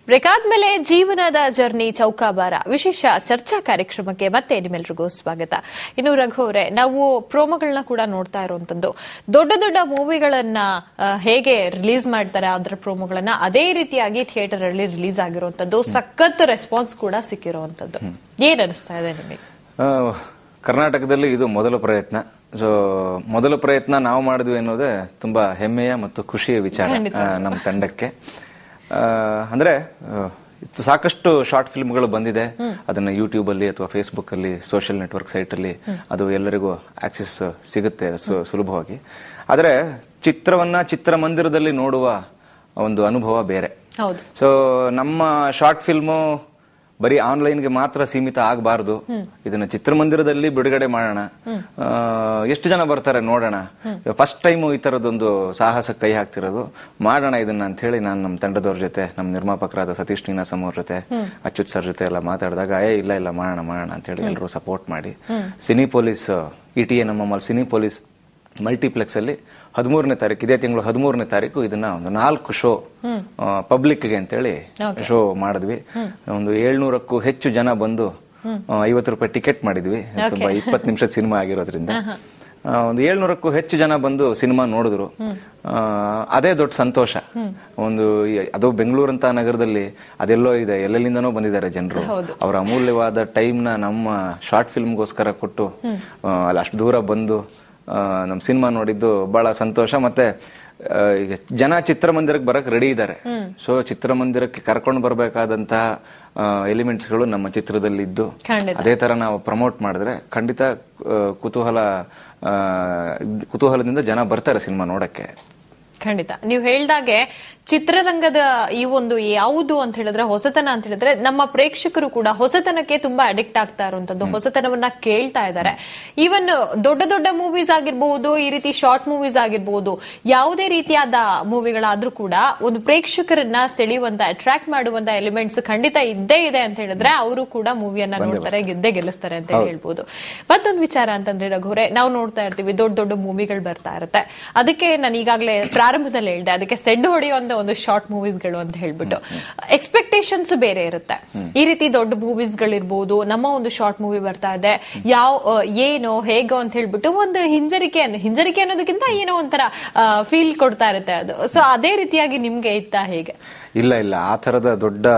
Break ಆದ್ಮೇಲೆ ಜೀವನದ journey ಚೌಕಾಬಾರ ವಿಶೇಷ ಚರ್ಚಾ ಕಾರ್ಯಕ್ರಮಕ್ಕೆ ಮತ್ತೆ ನಿಮ್ಮೆಲ್ರಿಗೂ ಸ್ವಾಗತ ಇನ್ನು ರಘು ಅವರೇ ನಾವು ಪ್ರೋಮೋಗಳನ್ನ ಕೂಡ ನೋಡ್ತಾ ಇರುವಂತದ್ದು ದೊಡ್ಡ ದೊಡ್ಡ ಮೂವಿಗಳನ್ನ ಆ, ಹೇಗೆ ರಿಲೀಸ್ ಮಾಡ್ತಾರೆ ಅದರ ಪ್ರೋಮೋಗಳನ್ನ ಅದೇ ರೀತಿಯಾಗಿ ಥಿಯೇಟರ್ ಅಲ್ಲಿ ರಿಲೀಸ್ ಆಗಿರುವಂತದ್ದು ಸಖತ್ ರೆಸ್ಪಾನ್ಸ್ ಕೂಡ ಸಿಕ್ಕಿರುವಂತದ್ದು ಏನ್ ಅನಿಸ್ತಾ ಇದೆ ನಿಮಗೆ ಆ, ಕರ್ನಾಟಕದಲ್ಲಿ ಇದು ಮೊದಲ ಪ್ರಯತ್ನ ಸೊ ಮೊದಲ ಪ್ರಯತ್ನ ನಾವು ಮಾಡಿದ್ವಿ ಅನ್ನೋದೇ ತುಂಬಾ ಹೆಮ್ಮೆಯ ಮತ್ತು ಖುಷಿಯ ವಿಚಾರ ಆ, ನಮ್ಮ ತಂಡಕ್ಕೆ ಆ, ಅಂದ್ರೆ ಆ, ಇದು ಸಾಕಷ್ಟು ಶಾರ್ಟ್ ಫಿಲ್ಮ್ಗಳು ಬಂದಿದೆ ಅದನ್ನ ಯೂಟ್ಯೂಬ್ ಅಲ್ಲಿ ಅಥವಾ ಫೇಸ್ಬುಕ್ ಅಲ್ಲಿ ಸೋಷಿಯಲ್ ನೆಟ್ವರ್ಕ್ ಸೈಟ್ ಅಲ್ಲಿ ಅದು ಎಲ್ಲರಿಗೂ ಆಕ್ಸೆಸ್ ಸಿಗುತ್ತೆ ಸು- ಸುಲಭವಾಗಿ ಆದರೆ ಚಿತ್ರವನ್ನ ಚಿತ್ರಮಂದಿರದಲ್ಲಿ ನೋಡುವ ಒಂದು ಅನುಭವ ಬೇರೆ ಹೌದು ಸೊ ನಮ್ಮ ಶಾರ್ಟ್ ಫಿಲ್ಮು ಬರೀ ಆನ್ಲೈನ್ಗೆ ಮಾತ್ರ ಸೀಮಿತ ಆಗಬಾರ್ದು ಇದನ್ನ ಚಿತ್ರಮಂದಿರದಲ್ಲಿ ಬಿಡುಗಡೆ ಮಾಡೋಣ ಆ, ಎಷ್ಟು ಜನ ಬರ್ತಾರೆ ನೋಡೋಣ ಫಸ್ಟ್ ಟೈಮ್ ಈ ತರದೊಂದು ಸಾಹಸ ಕೈ ಹಾಕ್ತಿರೋದು ಮಾಡೋಣ ಇದನ್ನ ಅಂತ ಹೇಳಿ ನಾನು ನಮ್ಮ ತಂಡದವ್ರ ಜೊತೆ ನಮ್ಮ ನಿರ್ಮಾಪಕರಾದ ಸತೀಶ್ ನೀನಾಸಂ ಅವ್ರ ಜೊತೆ ಅಚ್ಯುತ್ ಸರ್ ಜೊತೆ ಎಲ್ಲ ಮಾತಾಡಿದಾಗ ಏ ಇಲ್ಲ ಇಲ್ಲ ಮಾಡೋಣ ಮಾಡೋಣ ಅಂತ ಹೇಳಿ ಎಲ್ಲರೂ ಸಪೋರ್ಟ್ ಮಾಡಿ Cinepolis E T A ನಮ್ಮ ಸಿನಿ ಪೊಲೀಸ್ ಮಲ್ಟಿಪ್ಲೆಕ್ಸ್ ಅಲ್ಲಿ ಹದಿಮೂರನೇ ತಾರೀಕು ಇದೇ ತಿಂಗಳು ಹದಿಮೂರನೇ ತಾರೀಕು ಇದನ್ನ ಒಂದು ನಾಲ್ಕು ಶೋ ಪಬ್ಲಿಕ್ಗೆ ಅಂತೇಳಿ ಶೋ ಮಾಡಿದ್ವಿ ಒಂದು ಏಳ್ನೂರಕ್ಕೂ ಹೆಚ್ಚು ಜನ ಬಂದು ಐವತ್ತು ರೂಪಾಯಿ ಟಿಕೆಟ್ ಮಾಡಿದ್ವಿ ತುಂಬಾ ಇಪ್ಪತ್ತು ನಿಮಿಷದ ಸಿನಿಮಾ ಆಗಿರೋದ್ರಿಂದ ಆ, ಒಂದು ಏಳ್ನೂರಕ್ಕೂ ಹೆಚ್ಚು ಜನ ಬಂದು ಸಿನಿಮಾ ನೋಡಿದ್ರು ಆ, ಅದೇ ದೊಡ್ಡ ಸಂತೋಷ ಒಂದು ಈ- ಅದು ಬೆಂಗಳೂರಂತ ನಗರದಲ್ಲಿ ಅದೆಲ್ಲೋ ಇದೆ ಎಲ್ಲೆಲ್ಲಿಂದನೋ ಬಂದಿದ್ದಾರೆ ಜನರು ಅವರ ಅಮೂಲ್ಯವಾದ ಟೈಮ್ ನ ನಮ್ಮ ಶಾರ್ಟ್ ಫಿಲ್ಮ್ಗೋಸ್ಕರ ಕೊಟ್ಟು ಆ, ಅಲ್ಲಿ ಅಷ್ಟು ದೂರ ಬಂದು ಆ, ನಮ್ಮ ಸಿನಿಮಾ ನೋಡಿದ್ದು ಬಹಳ ಸಂತೋಷ ಮತ್ತೆ ಆ, ಈಗ ಜನ ಚಿತ್ರಮಂದಿರಕ್ಕೆ ಬರಕ್ ರೆಡಿ ಇದ್ದಾರೆ ಸೊ ಚಿತ್ರಮಂದಿರಕ್ಕೆ ಕರ್ಕೊಂಡು ಬರಬೇಕಾದಂತಹ ಎಲಿಮೆಂಟ್ಸ್ಗಳು ನಮ್ಮ ಚಿತ್ರದಲ್ಲಿ ಇದ್ದು ಖಂಡಿತ. ಅದೇ ತರ ನಾವು ಪ್ರಮೋಟ್ ಮಾಡಿದ್ರೆ ಖಂಡಿತ ಆ, ಕುತೂಹಲ ಆ, ಕುತೂಹಲದಿಂದ ಜನ ಬರ್ತಾರೆ ಸಿನಿಮಾ ನೋಡಕ್ಕೆ ಖಂಡಿತ ನೀವು ಹೇಳ್ದಾಗೆ ಚಿತ್ರರಂಗದ ಈ ಒಂದು ಯಾವುದು ಅಂತ ಹೇಳಿದ್ರೆ ಹೊಸತನ ಅಂತ ಹೇಳಿದ್ರೆ ನಮ್ಮ ಪ್ರೇಕ್ಷಕರು ಕೂಡ ಹೊಸತನಕ್ಕೆ ತುಂಬಾ ಅಡಿಕ್ಟ್ ಆಗ್ತಾ ಇರುವಂತದ್ದು ಹೊಸತನವನ್ನ ಕೇಳ್ತಾ ಇದ್ದಾರೆ ಈವನ್ ದೊಡ್ಡ ದೊಡ್ಡ ಮೂವೀಸ್ ಆಗಿರ್ಬಹುದು ಈ ರೀತಿ ಶಾರ್ಟ್ ಮೂವೀಸ್ ಆಗಿರ್ಬಹುದು ಯಾವುದೇ ರೀತಿಯಾದ ಮೂವಿಗಳಾದ್ರೂ ಕೂಡ ಒಂದು ಪ್ರೇಕ್ಷಕರನ್ನ ಸೆಳೆಯುವಂತ ಅಟ್ರಾಕ್ಟ್ ಮಾಡುವಂತ ಎಲಿಮೆಂಟ್ಸ್ ಖಂಡಿತ ಇದ್ದೇ ಇದೆ ಅಂತ ಹೇಳಿದ್ರೆ ಅವರು ಕೂಡ ಮೂವಿಯನ್ನ ನೋಡ್ತಾರೆ ಗೆದ್ದೇ ಗೆಲ್ಲಿಸ್ತಾರೆ ಅಂತ ಹೇಳ್ಬೋದು ಮತ್ತೊಂದು ವಿಚಾರ ಅಂತಂದ್ರೆ ರಘುರೆ ನಾವು ನೋಡ್ತಾ ಇರ್ತೀವಿ ದೊಡ್ಡ ದೊಡ್ಡ ಮೂವಿಗಳು ಬರ್ತಾ ಇರುತ್ತೆ ಅದಕ್ಕೆ ನಾನು ಈಗಾಗಲೇ ಪ್ರಾರಂಭದಲ್ಲಿ ಹೇಳ್ದೆ ಅದಕ್ಕೆ ಸೆಡ್ ಹೊಡೆಯುವಂತ ಒಂದು ಶಾರ್ಟ್ ಮೂವೀಸ್ಗಳು ಅಂತ ಹೇಳ್ಬಿಟ್ಟು ಎಕ್ಸ್ಪೆಕ್ಟೇಷನ್ಸ್ ಬೇರೆ ಇರುತ್ತೆ ಈ ರೀತಿ ದೊಡ್ಡ ಮೂವೀಸ್ ಗಳಿರ್ಬೋದು ನಮ್ಮ ಒಂದು ಶಾರ್ಟ್ ಮೂವಿ ಬರ್ತಾ ಇದೆ ಯಾವ ಆ, ಏನು ಹೇಗೋ ಅಂತ ಹೇಳ್ಬಿಟ್ಟು ಒಂದು ಹಿಂಜರಿಕೆ ಅನ್ನೋ ಹಿಂಜರಿಕೆ ಅನ್ನೋದಕ್ಕಿಂತ ಏನೋ ಒಂಥರ ಫೀಲ್ ಕೊಡ್ತಾ ಇರುತ್ತೆ ಅದು ಸೊ ಅದೇ ರೀತಿಯಾಗಿ ನಿಮ್ಗೆ ಇತ್ತಾ ಹೇಗೆ ಇಲ್ಲ ಇಲ್ಲ ಆ ತರದ ದೊಡ್ಡ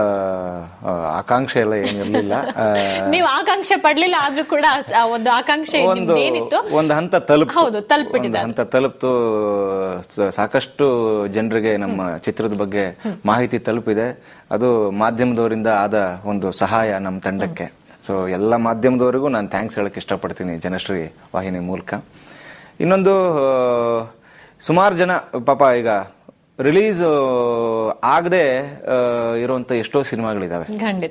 ಆ, ಆಕಾಂಕ್ಷೆ ಎಲ್ಲ ಏನಿರ್ಲಿಲ್ಲ ಆ, ನೀವು ಆಕಾಂಕ್ಷೆ ಪಡ್ಲಿಲ್ಲ ಆದ್ರೂ ಕೂಡ ಆ ಒಂದು ಆಕಾಂಕ್ಷೆ ಒಂದು ನಿಮ್ದು ಏನಿತ್ತು ಒಂದು ಹಂತ ತಲುಪ್ ಹೌದು, ತಲುಪಿಟ್ಟಿದೆ ಹಂತ ತಲುಪ್ತು ಸ- ಸಾಕಷ್ಟು ಜನರಿಗೆ ನಮ್ಮ ಚಿತ್ರದ ಬಗ್ಗೆ ಮಾಹಿತಿ ತಲುಪಿದೆ ಅದು ಮಾಧ್ಯಮದವರಿಂದ ಆದ ಒಂದು ಸಹಾಯ ನಮ್ಮ ತಂಡಕ್ಕೆ ಸೊ ಎಲ್ಲ ಮಾಧ್ಯಮದವರಿಗೂ ನಾನು ಥ್ಯಾಂಕ್ಸ್ ಹೇಳಕ್ ಇಷ್ಟಪಡ್ತೀನಿ ಜನಶ್ರೀ ವಾಹಿನಿ ಮೂಲಕ ಇನ್ನೊಂದು ಸುಮಾರು ಜನ ಪಾಪ ಈಗ ರಿಲೀಸ್ ಆಗದೆ ಇರುವಂತ ಎಷ್ಟೋ ಸಿನಿಮಾಗಳಿದಾವೆ ಖಂಡಿತ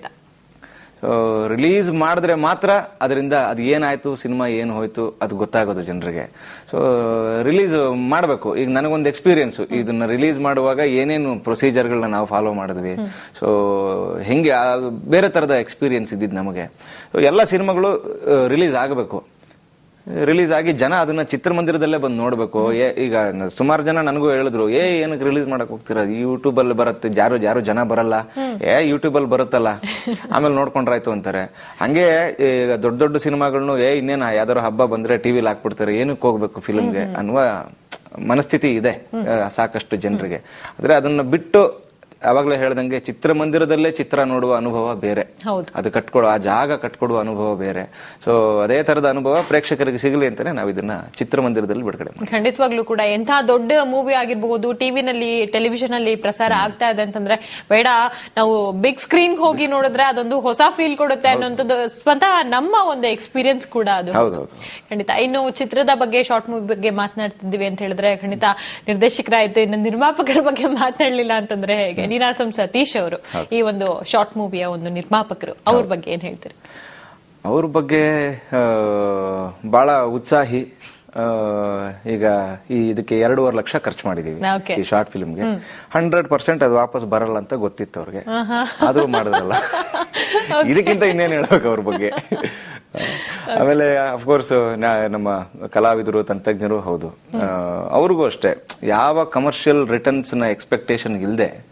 ರಿಲೀಸ್ ಮಾಡಿದ್ರೆ ಮಾತ್ರ ಅದರಿಂದ ಅದು ಏನಾಯ್ತು ಸಿನಿಮಾ ಏನು ಹೋಯ್ತು ಅದು ಗೊತ್ತಾಗೋದು ಜನರಿಗೆ ಸೊ ರಿಲೀಸ್ ಮಾಡಬೇಕು ಈಗ ನನಗೊಂದು ಎಕ್ಸ್ಪೀರಿಯನ್ಸ್ ಇದನ್ನ ರಿಲೀಸ್ ಮಾಡುವಾಗ ಏನೇನು ಪ್ರೊಸೀಜರ್ಗಳನ್ನ ನಾವು ಫಾಲೋ ಮಾಡಿದ್ವಿ ಸೊ ಹೆಂಗೆ ಆ ಬೇರೆ ತರದ ಎಕ್ಸ್ಪೀರಿಯನ್ಸ್ ಇದ್ದಿದ್ದು ನಮಗೆ ಸೊ ಎಲ್ಲ ಸಿನಿಮಾಗಳು ರಿಲೀಸ್ ಆಗಬೇಕು ರಿಲೀಸ್ ಆಗಿ ಜನ ಅದನ್ನ ಚಿತ್ರಮಂದಿರದಲ್ಲೇ ಬಂದು ನೋಡ್ಬೇಕು ಏ- ಈಗ ನ- ಸುಮಾರು ಜನ ನನಗೂ ಹೇಳಿದ್ರು ಏ ಏನಕ್ಕೆ ರಿಲೀಸ್ ಮಾಡಕ್ ಹೋಗ್ತೀರಾ ಯೂಟ್ಯೂಬ್ ಅಲ್ಲಿ ಬರುತ್ತೆ ಯಾರು ಯಾರು ಜನ ಬರಲ್ಲ ಏ ಯೂಟ್ಯೂಬ್ ಅಲ್ಲಿ ಬರುತ್ತಲ್ಲ ಆಮೇಲೆ ನೋಡ್ಕೊಂಡ್ರಾಯ್ತು ಅಂತಾರೆ ಹಂಗೆ ಈಗ ದೊಡ್ಡ ದೊಡ್ಡ ಸಿನಿಮಾಗಳನ್ನು ಏ ಇನ್ನೇನ ಯಾವ್ದಾರು ಹಬ್ಬ ಬಂದ್ರೆ ಟಿವಿಲಿ ಹಾಕ್ಬಿಡ್ತಾರೆ ಏನಕ್ಕೆ ಹೋಗ್ಬೇಕು ಫಿಲ್ಮ್ಗೆ ಅನ್ನುವ ಮನಸ್ಥಿತಿ ಇದೆ ಆ, ಸಾಕಷ್ಟು ಜನರಿಗೆ ಆದ್ರೆ ಅದನ್ನ ಬಿಟ್ಟು ಅವಾಗಲೇ ಹೇಳ್ದಂಗೆ ಚಿತ್ರಮಂದಿರದಲ್ಲೇ ಚಿತ್ರ ನೋಡುವ ಅನುಭವ ಬೇರೆ ಹೌದು. ಅದು ಕಟ್ಕೊಡೋ ಆ ಜಾಗ ಕಟ್ಕೊಡುವ ಅನುಭವ ಬೇರೆ ಸೊ ಅದೇ ತರದ ಅನುಭವ ಪ್ರೇಕ್ಷಕರಿಗೆ ಸಿಗಲಿ ಅಂತಾನೆ ನಾವು ಇದನ್ನ ಚಿತ್ರಮಂದಿರದಲ್ಲಿ ಬಿಡುಗಡೆ ಮಾಡ್ತೀವಿ. ಖಂಡಿತವಾಗ್ಲೂ ಕೂಡ ಎಂಥ ದೊಡ್ಡ ಮೂವಿ ಆಗಿರ್ಬಹುದು ಟಿವಿನಲ್ಲಿ ಟೆಲಿವಿಷನ್ ಅಲ್ಲಿ ಪ್ರಸಾರ ಆಗ್ತಾ ಇದೆ ಅಂತಂದ್ರೆ ಬೇಡ ನಾವು ಬಿಗ್ ಸ್ಕ್ರೀನ್ ಹೋಗಿ ನೋಡಿದ್ರೆ ಅದೊಂದು ಹೊಸ ಫೀಲ್ ಕೊಡುತ್ತೆ ಅನ್ನೋಂಥದ್ದು ಸ್ವತಃ ನಮ್ಮ ಒಂದು ಎಕ್ಸ್ಪೀರಿಯನ್ಸ್ ಕೂಡ ಅದು ಹೌದೌದು ಖಂಡಿತ ಇನ್ನು ಚಿತ್ರದ ಬಗ್ಗೆ ಶಾರ್ಟ್ ಮೂವಿ ಬಗ್ಗೆ ಮಾತನಾಡ್ತಿದ್ವಿ ಅಂತ ಹೇಳಿದ್ರೆ ಖಂಡಿತ ನಿರ್ದೇಶಕರಾಯ್ತು ಇನ್ನು ನಿರ್ಮಾಪಕರ ಬಗ್ಗೆ ಮಾತನಾಡ್ಲಿಲ್ಲ ಅಂತಂದ್ರೆ ಹೇಗೆ ನೀನಾಸಂ ಸತೀಶ್ ಅವರು ಈ ಒಂದು ಶಾರ್ಟ್ ಮೂವಿಯ ಒಂದು ನಿರ್ಮಾಪಕರು ಅವ್ರ ಬಗ್ಗೆ ಏನ್ ಹೇಳ್ತೀರಿ ಅವ್ರ ಬಗ್ಗೆ ಆ, ಬಹಳ ಉತ್ಸಾಹಿ ಆ, ಈಗ ಈ ಇದಕ್ಕೆ ಎರಡೂವರೆ ಲಕ್ಷ ಖರ್ಚು ಮಾಡಿದೀವಿ Okay. ಈ ಶಾರ್ಟ್ ಫಿಲ್ಮ್ಗೆ ಹಂಡ್ರೆಡ್ ಪರ್ಸೆಂಟ್ ಅದು ವಾಪಸ್ ಬರಲ್ಲ ಅಂತ ಗೊತ್ತಿತ್ತು ಅವ್ರಿಗೆ ಆದ್ರೂ ಮಾಡಿದ್ರಲ್ಲ ಇದಕ್ಕಿಂತ ಇನ್ನೇನ್ ಹೇಳ್ಬೇಕು ಅವ್ರ ಬಗ್ಗೆ ಆಮೇಲೆ ಅಫ್ಕೋರ್ಸ್ ನಮ್ಮ ಕಲಾವಿದರು ತಂತ್ರಜ್ಞರು ಹೌದು ಆ, ಅವ್ರಿಗೂ ಅಷ್ಟೇ ಯಾವ ಕಮರ್ಷಿಯಲ್ ರಿಟರ್ನ್ಸ್ ನ ಎಕ್ಸ್ಪೆಕ್ಟೇಷನ್ ಇಲ್ಲದೆ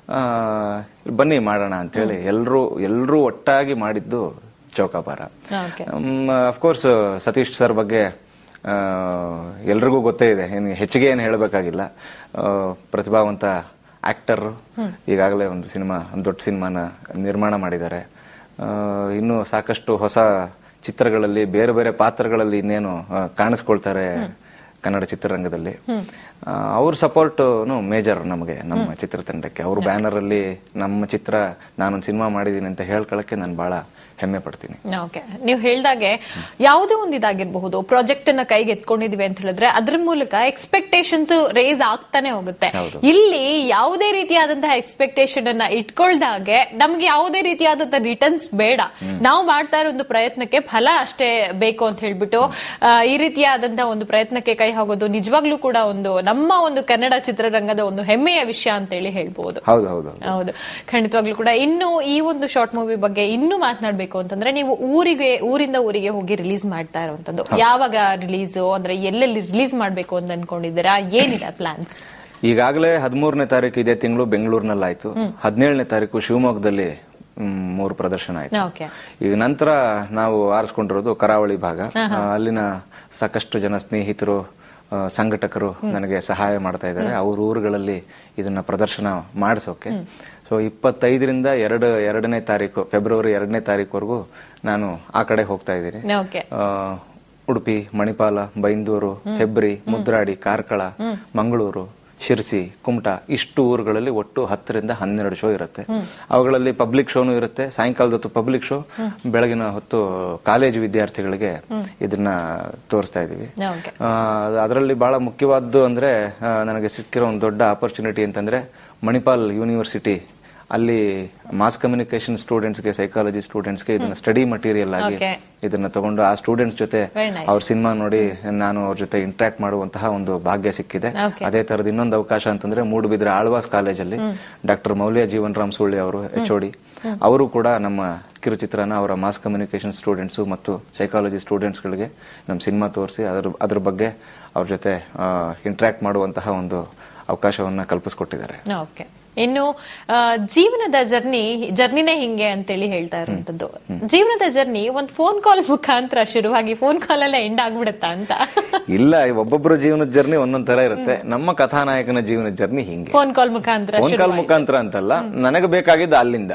ಆ, ಬನ್ನಿ ಮಾಡೋಣ ಅಂತೇಳಿ ಎಲ್ಲರೂ ಎಲ್ಲರೂ ಒಟ್ಟಾಗಿ ಮಾಡಿದ್ದು Chowkabara okay of course Satish sir ಬಗ್ಗೆ ಆ, ಎಲ್ರಿಗೂ ಗೊತ್ತೇ ಇದೆ ಏನು ಹೆಚ್ಚಿಗೆ ಏನು ಹೇಳಬೇಕಾಗಿಲ್ಲ ಆ, ಪ್ರತಿಭಾವಂತ ಆಕ್ಟರ್ ಈಗಾಗಲೇ ಒಂದು ಸಿನಿಮಾ ಒಂದು ದೊಡ್ಡ ಸಿನಿಮಾನ ನಿರ್ಮಾಣ ಮಾಡಿದ್ದಾರೆ ಆ, ಇನ್ನು ಸಾಕಷ್ಟು ಹೊಸ ಚಿತ್ರಗಳಲ್ಲಿ ಬೇರೆ ಬೇರೆ ಪಾತ್ರಗಳಲ್ಲಿ ಇನ್ನೇನು ಆ, ಕಾಣಿಸ್ಕೊಳ್ತಾರೆ ಕನ್ನಡ ಚಿತ್ರರಂಗದಲ್ಲಿ ಆ, ಅವ್ರ ಸಪೋರ್ಟ್ ಮೇಜರ್ ನಮಗೆ ನಮ್ಮ ಚಿತ್ರತಂಡಕ್ಕೆ ಅವ್ರ ಬ್ಯಾನರ್ ಅಲ್ಲಿ ನಮ್ಮ ಚಿತ್ರ ನಾನೊಂದು ಸಿನಿಮಾ ಮಾಡಿದ್ದೀನಿ ಅಂತ ಹೇಳ್ಕೊಳಕ್ಕೆ ನಾನು ಬಹಳ ಹೆಮ್ಮೆ ಪಡ್ತೀನಿ ಓಕೆ ನೀವು ಹೇಳ್ದಾಗೆ ಯಾವುದೇ ಒಂದು ಇದಾಗಿರಬಹುದು ಪ್ರಾಜೆಕ್ಟ್ ಅನ್ನ ಕೈಗೆ ಎತ್ಕೊಂಡಿದೀವಿ ಅಂತ ಹೇಳಿದ್ರೆ ಅದ್ರ ಮೂಲಕ ಎಕ್ಸ್ಪೆಕ್ಟೇಷನ್ಸ್ ರೇಸ್ ಆಗ್ತಾನೆ ಹೋಗುತ್ತೆ ಇಲ್ಲಿ ಯಾವುದೇ ರೀತಿಯಾದಂತಹ ಎಕ್ಸ್ಪೆಕ್ಟೇಷನ್ ಅನ್ನ ಇಟ್ಕೊಳ್ದಾಗೆ ನಮ್ಗೆ ಯಾವುದೇ ರೀತಿಯಾದಂತಹ ರಿಟರ್ನ್ಸ್ ಬೇಡ ನಾವು ಮಾಡ್ತಾ ಇರೋ ಒಂದು ಪ್ರಯತ್ನಕ್ಕೆ ಫಲ ಅಷ್ಟೇ ಬೇಕು ಅಂತ ಹೇಳ್ಬಿಟ್ಟು ಆ, ಈ ರೀತಿಯಾದಂತಹ ಒಂದು ಪ್ರಯತ್ನಕ್ಕೆ ಕೈ ಹಾಕೋದು ನಿಜವಾಗ್ಲೂ ಕೂಡ ಒಂದು ನಮ್ಮ ಒಂದು ಕನ್ನಡ ಚಿತ್ರರಂಗದ ಒಂದು ಹೆಮ್ಮೆಯ ವಿಷಯ ಅಂತೇಳಿ ಹೇಳ್ಬಹುದು ಹೌದು ಹೌದು ಹೌದು. ಹೌದು ಖಂಡಿತವಾಗ್ಲೂ ಕೂಡ ಇನ್ನು ಈ ಒಂದು ಶಾರ್ಟ್ ಮೂವಿ ಬಗ್ಗೆ ಇನ್ನೂ ಮಾತನಾಡ್ಬೇಕು ಅಂತಂದ್ರೆ ನೀವು ಊರಿಗೆ ಊರಿಂದ ಊರಿಗೆ ಹೋಗಿ ರಿಲೀಸ್ ಮಾಡ್ತಾ ಇರುವಂತದ್ದು ಯಾವಾಗ ರಿಲೀಸ್ ಅಂದ್ರೆ ಎಲ್ಲೆಲ್ಲಿ ರಿಲೀಸ್ ಮಾಡ್ಬೇಕು ಅಂತ ಅನ್ಕೊಂಡಿದ್ದೀರಾ ಏನಿದೆ ಪ್ಲಾನ್ಸ್ ಈಗಾಗಲೇ ಹದಿಮೂರನೇ ತಾರೀಕು ಇದೇ ತಿಂಗಳು ಬೆಂಗಳೂರಿನಲ್ಲಾಯ್ತು ಹದಿನೇಳನೇ ತಾರೀಕು ಶಿವಮೊಗ್ಗದಲ್ಲಿ ಮ್, ಮೂರು ಪ್ರದರ್ಶನ ಆಯ್ತು ಓಕೆ ಈಗ ನಂತರ ನಾವು ಆರಿಸ್ಕೊಂಡಿರೋದು ಕರಾವಳಿ ಭಾಗ ಆ, ಅಲ್ಲಿನ ಸಾಕಷ್ಟು ಜನ ಸ್ನೇಹಿತರು ಆ, ಸಂಘಟಕರು ನನಗೆ ಸಹಾಯ ಮಾಡ್ತಾ ಇದ್ದಾರೆ ಅವ್ರ ಊರುಗಳಲ್ಲಿ ಇದನ್ನ ಪ್ರದರ್ಶನ ಮಾಡಿಸೋಕೆ ಸೊ ಇಪ್ಪತ್ತೈದರಿಂದ ಎರಡು ಎರಡನೇ ತಾರೀಕು ಫೆಬ್ರವರಿ ಎರಡನೇ ತಾರೀಕುವರೆಗೂ ನಾನು ಆ ಕಡೆ ಹೋಗ್ತಾ ಇದ್ದೀನಿ ಓಕೆ ಆ, ಉಡುಪಿ ಮಣಿಪಾಲ ಬೈಂದೂರು ಹೆಬ್ರಿ ಮುದ್ರಾಡಿ ಕಾರ್ಕಳ ಮಂಗಳೂರು ಶಿರ್ಸಿ ಕುಮಟಾ ಇಷ್ಟು ಊರುಗಳಲ್ಲಿ ಒಟ್ಟು ಹತ್ತರಿಂದ ಹನ್ನೆರಡು ಶೋ ಇರುತ್ತೆ ಅವುಗಳಲ್ಲಿ ಪಬ್ಲಿಕ್ ಶೋನು ಇರುತ್ತೆ ಸಾಯಂಕಾಲದ ಹೊತ್ತು ಪಬ್ಲಿಕ್ ಶೋ ಬೆಳಗಿನ ಹೊತ್ತು ಕಾಲೇಜು ವಿದ್ಯಾರ್ಥಿಗಳಿಗೆ ಇದನ್ನ ತೋರಿಸ್ತಾ ಇದೀವಿ ಓಕೆ ಅದರಲ್ಲಿ ಬಹಳ ಮುಖ್ಯವಾದ್ದು ಅಂದ್ರೆ ಆ, ನನಗೆ ಸಿಕ್ಕಿರೋ ಒಂದು ದೊಡ್ಡ ಆಪರ್ಚುನಿಟಿ ಅಂತಂದ್ರೆ ಮಣಿಪಾಲ್ ಯೂನಿವರ್ಸಿಟಿ ಅಲ್ಲಿ ಮಾಸ್ ಕಮ್ಯುನಿಕೇಶನ್ ಸ್ಟೂಡೆಂಟ್ಸ್ಗೆ ಸೈಕಾಲಜಿ ಸ್ಟೂಡೆಂಟ್ಸ್ಗೆ ಇದನ್ನ ಸ್ಟಡಿ ಮಟೀರಿಯಲ್ ಆಗಿ Okay. ಇದನ್ನ ತಗೊಂಡು ಆ ಸ್ಟೂಡೆಂಟ್ಸ್ ಜೊತೆ Very nice. ಅವ್ರ ಸಿನಿಮಾ ನೋಡಿ ನಾನು ಅವ್ರ ಜೊತೆ ಇಂಟ್ರಾಕ್ಟ್ ಮಾಡುವಂತಹ ಒಂದು ಭಾಗ್ಯ ಸಿಕ್ಕಿದೆ Okay. ಅದೇ ತರದ ಇನ್ನೊಂದು ಅವಕಾಶ ಅಂತಂದ್ರೆ ಮೂಡುಬಿದ್ರೆ ಆಳ್ವಾಸ್ ಕಾಲೇಜಲ್ಲಿ ಡಾಕ್ಟರ್ ಮೌಲ್ಯ ಜೀವನ್ ರಾಮ್ ಸುಳ್ಳಿ ಅವರು ಎಚ್ ಅವರು ಕೂಡ ನಮ್ಮ ಕಿರುಚಿತ್ರನ ಅವರ ಮಾಸ್ ಕಮ್ಯುನಿಕೇಶನ್ ಸ್ಟೂಡೆಂಟ್ಸ್ ಮತ್ತು ಸೈಕಾಲಜಿ ಸ್ಟೂಡೆಂಟ್ಸ್ಗಳಿಗೆ ನಮ್ಮ ಸಿನಿಮಾ ತೋರಿಸಿ ಅದ್ರ ಅದ್ರ ಬಗ್ಗೆ ಅವ್ರ ಜೊತೆ ಇಂಟ್ರಾಕ್ಟ್ ಮಾಡುವಂತಹ ಒಂದು ಅವಕಾಶವನ್ನ ಕಲ್ಪಿಸ್ಕೊಟ್ಟಿದ್ದಾರೆ ಓಕೆ ಇನ್ನು ಆ, ಜೀವನದ ಜರ್ನಿ ಜರ್ನಿನೇ ಹಿಂಗೆ ಅಂತೇಳಿ ಹೇಳ್ತಾ ಇರುವಂತದ್ದು ಜೀವನದ ಜರ್ನಿ ಒಂದ್ ಫೋನ್ ಕಾಲ್ ಮುಖಾಂತರ ಶುರುವಾಗಿ ಫೋನ್ ಕಾಲ್ ಎಲ್ಲ ಎಂಡ್ ಆಗ್ಬಿಡುತ್ತಾ ಅಂತ ಇಲ್ಲ ಒಬ್ಬೊಬ್ಬರ ಜೀವನದ ಜರ್ನಿ ಒಂದೊಂದ್ ತರ ಇರುತ್ತೆ ನಮ್ಮ ಕಥಾನಾಯಕನ ಜೀವನದ ಜರ್ನಿ ಹಿಂಗೆ ಫೋನ್ ಕಾಲ್ ಮುಖಾಂತರ ಫೋನ್ ಕಾಲ್ ಮುಖಾಂತರ ಅಂತಲ್ಲ ನನಗೆ ಬೇಕಾಗಿದ್ದು ಅಲ್ಲಿಂದ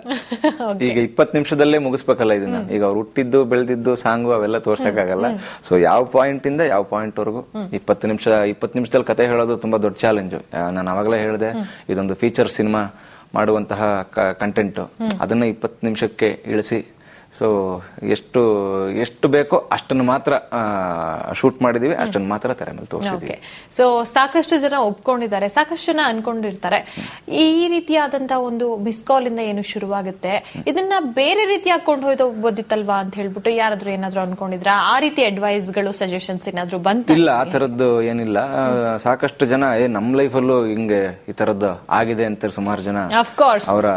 ಈಗ ಇಪ್ಪತ್ ನಿಮಿಷದಲ್ಲೇ ಮುಗಿಸ್ಬೇಕಲ್ಲ ಇದನ್ನ ಈಗ ಅವ್ರು ಹುಟ್ಟಿದ್ದು ಬೆಳೆದಿದ್ದು ಸಾಂಗು ಅವೆಲ್ಲ ತೋರ್ಸಕ್ಕಾಗಲ್ಲ ಸೊ ಯಾವ ಪಾಯಿಂಟ್ ಇಂದ ಯಾವ ಪಾಯಿಂಟ್ ವರೆಗೂ ಇಪ್ಪತ್ತು ನಿಮಿಷ ಇಪ್ಪತ್ತು ನಿಮಿಷದಲ್ಲಿ ಕತೆ ಹೇಳೋದು ತುಂಬಾ ದೊಡ್ಡ ಚಾಲೆಂಜ್ ನಾನು ಅವಾಗಲೇ ಹೇಳಿದೆ ಇದೊಂದು ಫೀಚರ್ ಸಿನಿಮಾ ಮಾಡುವಂತಹ ಕಂಟೆಂಟ್ ಅದನ್ನ ಇಪ್ಪತ್ತು ನಿಮಿಷಕ್ಕೆ ಇಳಿಸಿ ಸೊ ಎಷ್ಟು ಎಷ್ಟು ಬೇಕೋ ಅಷ್ಟನ್ನು ಮಾತ್ರ ಶೂಟ್ ಮಾಡಿದೀವಿ ಅಷ್ಟನ್ನು ಮಾತ್ರ ತೆರೆ ಮೇಲೆ ತೋರಿಸಿದೀವಿ ಓಕೆ ಸೊ ಸಾಕಷ್ಟು ಜನ ಒಪ್ಕೊಂಡಿದ್ದಾರೆ ಸಾಕಷ್ಟು ಜನ ಅನ್ಕೊಂಡಿರ್ತಾರೆ ಈ ರೀತಿಯಾದಂತಹ ಒಂದು ಮಿಸ್ ಕಾಲ್ ಇಂದ ಏನು ಶುರುವಾಗುತ್ತೆ ಇದನ್ನ ಬೇರೆ ರೀತಿಯಾಗಿ ಕೊಂಡು ಹೋಗ್ಬೋದಿತ್ತಲ್ವಾ ಅಂತ ಹೇಳ್ಬಿಟ್ಟು ಯಾರಾದ್ರೂ ಏನಾದ್ರು ಅನ್ಕೊಂಡಿದ್ರ ಆ ರೀತಿ ಅಡ್ವೈಸ್ ಗಳು ಸಜೆಷನ್ಸ್ ಏನಾದ್ರು ಬಂತ ಇಲ್ಲ ಆ ತರದ್ದು ಏನಿಲ್ಲ ಆ, ಸಾಕಷ್ಟು ಜನ ಏ ನಮ್ ಲೈಫಲ್ಲೂ ಹಿಂಗೆ ಈ ತರದ್ದು ಆಗಿದೆ ಅಂತ ಸುಮಾರು ಜನ ಅಫ್ ಕೋರ್ಸ್ ಅವರ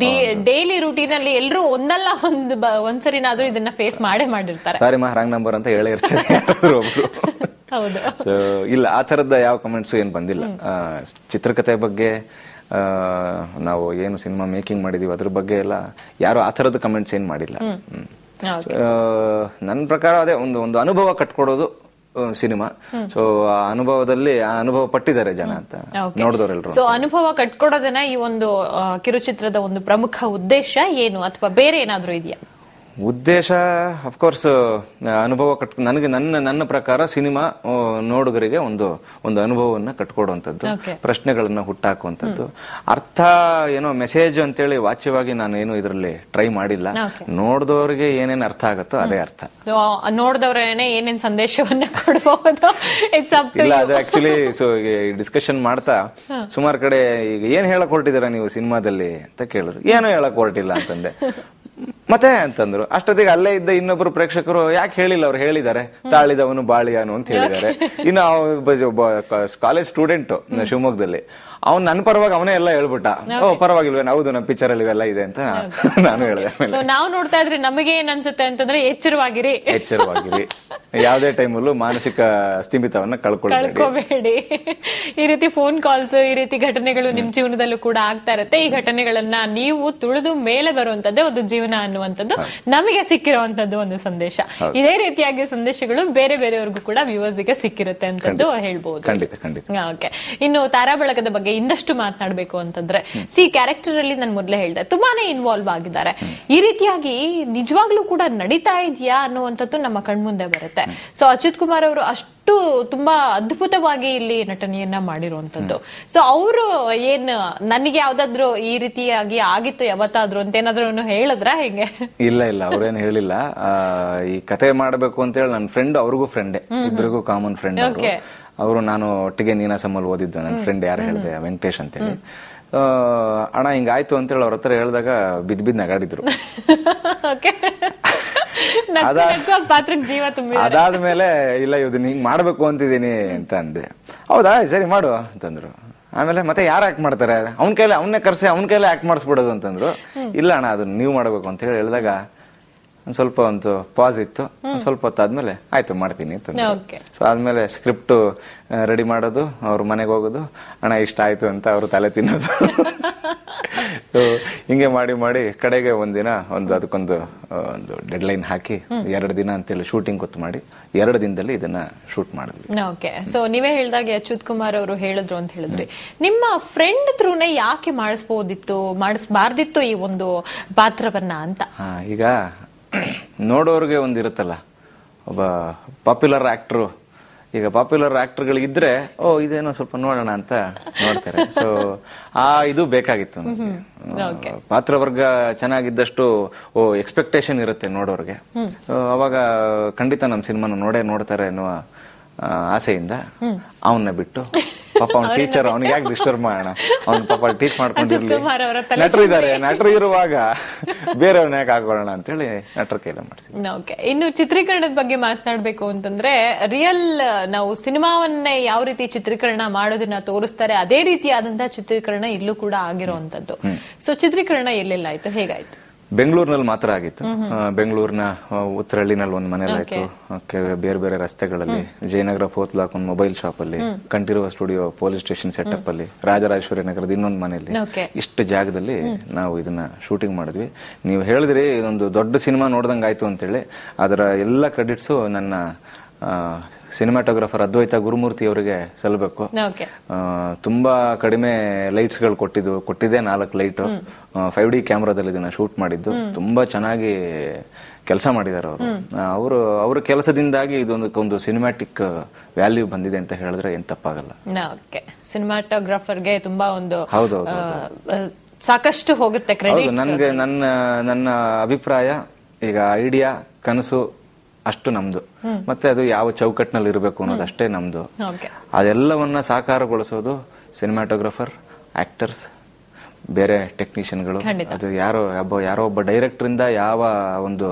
ಡೈಲಿ ರೂಟೀನ್ ಅಲ್ಲಿ ಎಲ್ಲರೂ ಒಂದಲ್ಲ ಒಂದು ಬ- ಒಂದ್ಸರಿನಾದ್ರೂ ಇದನ್ನ ಫೇಸ್ ಮಾಡೇ ಮಾಡಿರ್ತಾರೆ ಸಾರಿ ಮಾ ರಾಂಗ್ ನಂಬರ್ ಅಂತ ಹೇಳೇ ಇರ್ತಾರೆ ಯಾರಾದ್ರೂ ಒಬ್ರು ಹೌದು So, ಇಲ್ಲ ಆ ತರದ ಯಾವ ಕಮೆಂಟ್ಸ್ ಏನ್ ಬಂದಿಲ್ಲ ಆ, ಚಿತ್ರಕಥೆ ಬಗ್ಗೆ ಆ, ನಾವು ಏನು ಸಿನಿಮಾ ಮೇಕಿಂಗ್ ಮಾಡಿದೀವಿ ಅದ್ರ ಬಗ್ಗೆ ಎಲ್ಲ ಯಾರು ಆ ತರದ ಕಮೆಂಟ್ಸ್ ಏನ್ ಮಾಡಿಲ್ಲ ಹ್ಮ್. Okay. ಆ, ನನ್ನ ಪ್ರಕಾರ ಅದೇ ಒಂದು ಒಂದು ಅನುಭವ ಕಟ್ಕೊಡೋದು ಸಿನಿಮಾ ಸೊ ಆ ಅನುಭವದಲ್ಲಿ ಆ ಅನುಭವ ಪಟ್ಟಿದ್ದಾರೆ ಜನ ಅಂತ ನೋಡಿದವರೆಲ್ಲರೂ ಸೊ ಅನುಭವ ಕಟ್ಕೊಡೋದನ್ನ ಈ ಒಂದು ಆ, ಕಿರುಚಿತ್ರದ ಒಂದು ಪ್ರಮುಖ ಉದ್ದೇಶ ಏನು ಅಥವಾ ಬೇರೆ ಏನಾದ್ರೂ ಇದೆಯಾ ಉದ್ದೇಶ ಅಫ್ಕೋರ್ಸ್ ಅನುಭವ ಕಟ್ ನನಗೆ ನನ್ನ ನನ್ನ ಪ್ರಕಾರ ಸಿನಿಮಾ ಆ, ನೋಡುಗರಿಗೆ ಒಂದು ಒಂದು ಅನುಭವವನ್ನ ಕಟ್ಕೊಡುವಂಥದ್ದು Okay. ಪ್ರಶ್ನೆಗಳನ್ನ ಹುಟ್ಟಾಕುವಂಥದ್ದು ಅರ್ಥ ಏನೋ ಮೆಸೇಜ್ ಅಂತೇಳಿ ವಾಚ್ಯವಾಗಿ ನಾನು ಏನು ಇದರಲ್ಲಿ ಟ್ರೈ ಮಾಡಿಲ್ಲ Okay. ನೋಡಿದವರಿಗೆ ಏನೇನ್ ಅರ್ಥ ಆಗುತ್ತೋ ಅದೇ ಅರ್ಥ So, ನೋಡ್ದವ್ರೇನೆ ಏನೇನ್ ಸಂದೇಶವನ್ನ ಕೊಡಬಹುದು ಇಟ್ಸ್ ಅಪ್ ಟು ಇಲ್ಲ ಅದು ಆಕ್ಚುಲಿ ಸೊ ಡಿಸ್ಕಷನ್ ಮಾಡ್ತಾ ಸುಮಾರು ಕಡೆ ಈಗ ಏನ್ ಹೇಳಕ್ ಹೊರಟಿದ್ದೀರಾ ನೀವು ಸಿನಿಮಾದಲ್ಲಿ ಅಂತ ಕೇಳಿದ್ರು ಏನು ಹೇಳಕ್ ಹೊರಟಿಲ್ಲ ಅಂತಂದೆ ಮತ್ತೆ ಅಂತಂದ್ರು ಅಷ್ಟೊತ್ತಿಗೆ ಅಲ್ಲೇ ಇದ್ದ ಇನ್ನೊಬ್ರು ಪ್ರೇಕ್ಷಕರು ಯಾಕೆ ಹೇಳಿಲ್ಲ ಅವ್ರು ಹೇಳಿದ್ದಾರೆ ತಾಳಿದವನು ಬಾಳಿಯಾನು ಅಂತ ಹೇಳಿದ್ದಾರೆ ಇನ್ನು ಕಾಲೇಜ್ ಸ್ಟೂಡೆಂಟ್ ಶಿವಮೊಗ್ಗದಲ್ಲಿ ಅವ್ನ್ ನನ್ನ ಪರವಾಗಿ ಅವನೇ ಎಲ್ಲ ಹೇಳ್ಬಿಟ್ಟ ಓ ಪರವಾಗಿಲ್ವೇನು ಹೌದು ನಮ್ಮ ಪಿಕ್ಚರ್ ಅಲ್ಲಿ ಇವೆಲ್ಲ ಇದೆ ಅಂತ ನಾನು ಹೇಳಿದೆ ಆಮೇಲೆ ಸೊ ನಾವು ನೋಡ್ತಾ ಇದ್ರೆ ನಮಗೆ ಏನ್ ಅನ್ಸುತ್ತೆ ಅಂತಂದ್ರೆ ಎಚ್ಚರವಾಗಿರಿ ಎಚ್ಚರವಾಗಿರಿ ಯಾವುದೇ ಟೈಮಲ್ಲೂ ಮಾನಸಿಕ ಸ್ಥಿಮಿತವನ್ನ ಕಳ್ಕೊಳ್ಬೇಡಿ ಕಳ್ಕೋಬೇಡಿ ಈ ರೀತಿ ಫೋನ್ ಕಾಲ್ಸ್ ಈ ರೀತಿ ಘಟನೆಗಳು ನಿಮ್ ಜೀವನದಲ್ಲೂ ಕೂಡ ಆಗ್ತಾ ಇರುತ್ತೆ ಈ ಘಟನೆಗಳನ್ನ ನೀವು ತುಳಿದು ಮೇಲೆ ಬರುವಂತದ್ದೇ ಒಂದು ಜೀವನ ಅನ್ನುವಂಥದ್ದು ನಮಗೆ ಸಿಕ್ಕಿರುವಂತದ್ದು ಒಂದು ಸಂದೇಶ ಇದೇ ರೀತಿಯಾಗಿ ಸಂದೇಶಗಳು ಬೇರೆ ಬೇರೆಯವ್ರಿಗೂ ಕೂಡ ವ್ಯೂವರ್ಸ್ ಗೆ ಸಿಕ್ಕಿರುತ್ತೆ ಅಂತದ್ದು ಹೇಳ್ಬಹುದು ಖಂಡಿತ ಖಂಡಿತ ಓಕೆ ಇನ್ನು ತಾರಾ ಬಳಗದ ಬಗ್ಗೆ ಇನ್ನಷ್ಟು ಮಾತನಾಡಬೇಕು ಅಂತಂದ್ರೆ ಸಿ ಕ್ಯಾರೆಕ್ಟರ್ ಅಲ್ಲಿ ನಾನು ಮೊದಲೇ ಹೇಳ್ದೆ ತುಂಬಾನೇ ಇನ್ವಾಲ್ವ್ ಆಗಿದ್ದಾರೆ ಈ ರೀತಿಯಾಗಿ ನಿಜವಾಗ್ಲೂ ಕೂಡ ನಡೀತಾ ಇದೆಯಾ ಅನ್ನುವಂಥದ್ದು ನಮ್ಮ ಕಣ್ಮುಂದೆ ಬರುತ್ತೆ ಸೊ ಅಚ್ಯುತ್ ಕುಮಾರ್ ಅವರು ಅಷ್ಟು ತುಂಬಾ ಅದ್ಭುತವಾಗಿ ಇಲ್ಲಿ ನಟನೆಯನ್ನ ಮಾಡಿರುವಂತದ್ದು ಸೊ ಅವರು ಏನ್ ನನಗೆ ಯಾವ್ದಾದ್ರು ಈ ರೀತಿಯಾಗಿ ಆಗಿತ್ತು ಯಾವತ್ತಾದ್ರು ಅಂತ ಏನಾದ್ರು ಹೇಳಿದ್ರ ಹೇಗೆ ಇಲ್ಲ ಇಲ್ಲ ಅವ್ರೇನು ಹೇಳಿಲ್ಲ ಆ, ಈ ಕತೆ ಮಾಡಬೇಕು ಅಂತೇಳಿ ನನ್ನ ಫ್ರೆಂಡ್ ಅವ್ರಿಗೂ ಫ್ರೆಂಡೇ ಇಬ್ಬರಿಗೂ ಕಾಮನ್ ಫ್ರೆಂಡ್ ಅವರು Okay. ಅವರು ನಾನು ಒಟ್ಟಿಗೆ ನೀನಾಸಮಲ್ಲಿ ಓದಿದ್ದೆ ನನ್ನ ಫ್ರೆಂಡ್ ಯಾರು ಹೇಳಿದೆ ವೆಂಕಟೇಶ್ ಅಂತೇಳಿ ಆ, ಅಣ್ಣ ಹಿಂಗಾಯ್ತು ಅಂತೇಳಿ ಅವ್ರ ಹತ್ರ ಹೇಳಿದಾಗ ಬಿದ್ ಬಿದ್ ನಗಾಡಿದ್ರು ಓಕೆ ಪಾತ್ರಕ್ಕೆ ಜೀವ ತುಂಬಿ ಅದಾದ್ಮೇಲೆ ಇಲ್ಲ ಇದನ್ನ ಹಿಂಗ್ ಮಾಡ್ಬೇಕು ಅಂತಿದ್ದೀನಿ ಅಂತ ಅಂದೆ ಹೌದಾ ಸರಿ ಮಾಡು ಅಂತಂದ್ರು ಆಮೇಲೆ ಮತ್ತೆ ಯಾರು ಆಕ್ಟ್ ಮಾಡ್ತಾರೆ ಅವ್ನ ಕೈಲಿ ಅವನ್ನೇ ಕರ್ಸಿ ಅವ್ನ ಕೈಲೇ ಆಕ್ಟ್ ಮಾಡಿಸ್ಬಿಡೋದು ಅಂತಂದ್ರು ಇಲ್ಲ ಅಣ್ಣ ಅದನ್ನ ನೀವು ಮಾಡ್ಬೇಕು ಅಂತ ಹೇಳಿ ಹೇಳಿದಾಗ ಒಂದ್ ಸ್ವಲ್ಪ ಒಂದು ಪಾಸ್ ಇತ್ತು ಒಂದ್ ಸ್ವಲ್ಪ ಹೊತ್ತಾದ್ಮೇಲೆ ಆಯ್ತು ಮಾಡ್ತೀನಿ ಅಂತಂದ್ರು ಓಕೆ ಸೊ ಆದ್ಮೇಲೆ ಸ್ಕ್ರಿಪ್ಟ್ ರೆಡಿ ಮಾಡೋದು ಅವ್ರ ಮನೆಗೆ ಹೋಗೋದು ಅಣ್ಣ ಇಷ್ಟ ಆಯ್ತು ಅಂತ ಅವ್ರು ತಲೆ ತಿನ್ನೋದು ಸೊ ಹಿಂಗೆ ಮಾಡಿ ಮಾಡಿ ಕಡೆಗೆ ಒಂದಿನ ಒಂದು ಅದಕ್ಕೊಂದು ಆ, ಒಂದು ಡೆಡ್ ಲೈನ್ ಹಾಕಿ ಎರಡು ದಿನ ಅಂತೇಳಿ ಶೂಟಿಂಗ್ ಗೊತ್ತು ಮಾಡಿ ಎರಡು ದಿನದಲ್ಲಿ ಇದನ್ನ ಶೂಟ್ ಮಾಡಿದ್ವಿ ಓಕೆ ಸೊ ನೀವೇ ಹೇಳ್ದಾಗೆ ಅಚ್ಯುತ್ ಕುಮಾರ್ ಅವರು ಹೇಳಿದ್ರು ಅಂತ ಹೇಳಿದ್ರಿ ನಿಮ್ಮ ಫ್ರೆಂಡ್ ಥ್ರೂನೇ ಯಾಕೆ ಮಾಡಿಸ್ಬೋದಿತ್ತು ಮಾಡಿಸ್ಬಾರ್ದಿತ್ತು ಈ ಒಂದು ಪಾತ್ರವನ್ನ ಅಂತ ಹಾ ಈಗ ನೋಡೋರ್ಗೆ ಒಂದು ಇರುತ್ತಲ್ಲ ಒಬ್ಬ ಪಾಪ್ಯುಲರ್ ಆಕ್ಟ್ರು ಈಗ ಪಾಪ್ಯುಲರ್ ಆಕ್ಟರ್ಗಳಿದ್ರೆ ಓ ಇದೇನೋ ಸ್ವಲ್ಪ ನೋಡೋಣ ಅಂತ ನೋಡ್ತಾರೆ ಸೊ ಆ ಇದು ಬೇಕಾಗಿತ್ತು ನಮ್ಗೆ. ಆ, ಪಾತ್ರವರ್ಗ ಚೆನ್ನಾಗಿದ್ದಷ್ಟು ಓ ಎಕ್ಸ್ಪೆಕ್ಟೇಷನ್ ಇರುತ್ತೆ ನೋಡೋರ್ಗೆ So, ಅವಾಗ ಖಂಡಿತ ನಮ್ಮ ಸಿನಿಮಾನ ನೋಡೇ ನೋಡ್ತಾರೆ ಅನ್ನುವ ಆ, ಆಸೆಯಿಂದ ಅವನ್ನ ಬಿಟ್ಟು ಪಾಪ ಅವ್ನ ಟೀಚರ್ ಅವ್ನಿಗೆ ಯಾಕೆ ಡಿಸ್ಟರ್ಬ್ ಮಾಡೋಣ ಅವ್ನ ಪಾಪ ಟೀಚ್ ಮಾಡ್ಕೊಂಡಿರ್ಲಿ ಕುಮಾರ್ ಅವರ ತಲೆ ನಟರು ಇದ್ದಾರೆ ನಟರು ಇರುವಾಗ ಬೇರೆಯವ್ರನ್ನ ಯಾಕೆ ಹಾಕೊಳ್ಳೋಣ ಅಂತೇಳಿ ನಟರ ಕೈಲ ಮಾಡಿಸಿ ಓಕೆ ಇನ್ನು ಚಿತ್ರೀಕರಣದ ಬಗ್ಗೆ ಮಾತನಾಡ್ಬೇಕು ಅಂತಂದ್ರೆ ರಿಯಲ್ ನಾವು ಸಿನಿಮಾವನ್ನೇ ಯಾವ ರೀತಿ ಚಿತ್ರೀಕರಣ ಮಾಡೋದನ್ನ ತೋರಿಸ್ತಾರೆ ಅದೇ ರೀತಿಯಾದಂತಹ ಚಿತ್ರೀಕರಣ ಇಲ್ಲೂ ಕೂಡ ಆಗಿರುವಂತದ್ದು ಸೊ ಚಿತ್ರೀಕರಣ ಎಲ್ಲೆಲ್ಲ ಆಯ್ತು ಹೇಗಾಯ್ತು ಬೆಂಗಳೂರಿನಲ್ಲಿ ಮಾತ್ರ ಆಗಿತ್ತು ಆ, ಬೆಂಗಳೂರಿನ ಆ, ಉತ್ತರಹಳ್ಳಿನಲ್ಲಿ ಒಂದು ಮನೇಲಿ ಆಯ್ತು ಓಕೆ, ಬೇರೆ ಬೇರೆ ರಸ್ತೆಗಳಲ್ಲಿ ಜಯನಗರ ಫೋರ್ತ್ ಬ್ಲಾಕ್ ಒಂದು ಮೊಬೈಲ್ ಶಾಪ್ ಅಲ್ಲಿ Kanteerava studio police station setup ಅಲ್ಲಿ ರಾಜರಾಜೇಶ್ವರಿ ನಗರದ ಇನ್ನೊಂದು ಮನೆಯಲ್ಲಿ Okay. ಇಷ್ಟು ಜಾಗದಲ್ಲಿ ನಾವು ಇದನ್ನ ಶೂಟಿಂಗ್ ಮಾಡಿದ್ವಿ ನೀವು ಹೇಳಿದ್ರಿ ಇದೊಂದು ದೊಡ್ಡ ಸಿನಿಮಾ ನೋಡ್ದಂಗ್ ಆಯ್ತು ಅಂತೇಳಿ ಅದರ ಎಲ್ಲ ಕ್ರೆಡಿಟ್ಸು ನನ್ನ ಸಿನಿಮಾಟೋಗ್ರಫರ್ ಅದ್ವೈತ ಗುರುಮೂರ್ತಿ ಅವರಿಗೆ ಸಲ್ಲಬೇಕು ಓಕೆ ಆ, ತುಂಬಾ ಕಡಿಮೆ ಲೈಟ್ಸ್ ಗಳು ಕೊಟ್ಟಿದ್ದು ಕೊಟ್ಟಿದೆ ನಾಲ್ಕು ಲೈಟ್ ಫೈವ್ ಡಿ ಕ್ಯಾಮ್ರಾದಲ್ಲಿ ಇದನ್ನ ಶೂಟ್ ಮಾಡಿದ್ದು ತುಂಬಾ ಚೆನ್ನಾಗಿ ಕೆಲಸ ಮಾಡಿದ್ದಾರೆ ಅವರು ಅವರು ಅವ್ರ ಕೆಲಸದಿಂದಾಗಿ ಇದೊಂದು ಒಂದು ಸಿನಿಮ್ಯಾಟಿಕ್ ವ್ಯಾಲ್ಯೂ ಬಂದಿದೆ ಅಂತ ಹೇಳಿದ್ರೆ ಏನ್ ತಪ್ಪಾಗಲ್ಲ ಓಕೆ ಸಿನಿಮಾಟೋಗ್ರಾಫರ್ಗೆ ತುಂಬಾ ಒಂದು ಹೌದು, ಆ, ಆ, ಸಾಕಷ್ಟು ಹೋಗುತ್ತೆ ಹೌದು ಕ್ರೆಡಿಟ್ ನನ್ಗೆ ನನ್ನ ನನ್ನ ಅಭಿಪ್ರಾಯ ಈಗ ಐಡಿಯಾ ಕನಸು ಅಷ್ಟು ನಮ್ದು ಮತ್ತೆ ಅದು ಯಾವ ಚೌಕಟ್ಟಿನಲ್ಲಿ ಇರಬೇಕು ಅನ್ನೋದಷ್ಟೇ ನಮ್ದು ಓಕೆ ಅದೆಲ್ಲವನ್ನ ಸಾಕಾರಗೊಳಿಸೋದು ಸಿನಿಮಾಟೋಗ್ರಫರ್ ಆಕ್ಟರ್ಸ್ ಬೇರೆ ಟೆಕ್ನಿಷಿಯನ್ಗಳು ಅದು ಯಾರೋ ಒಬ್ಬ ಯಾರೋ ಒಬ್ಬ ಡೈರೆಕ್ಟರ್ ಇಂದ ಯಾವ ಒಂದು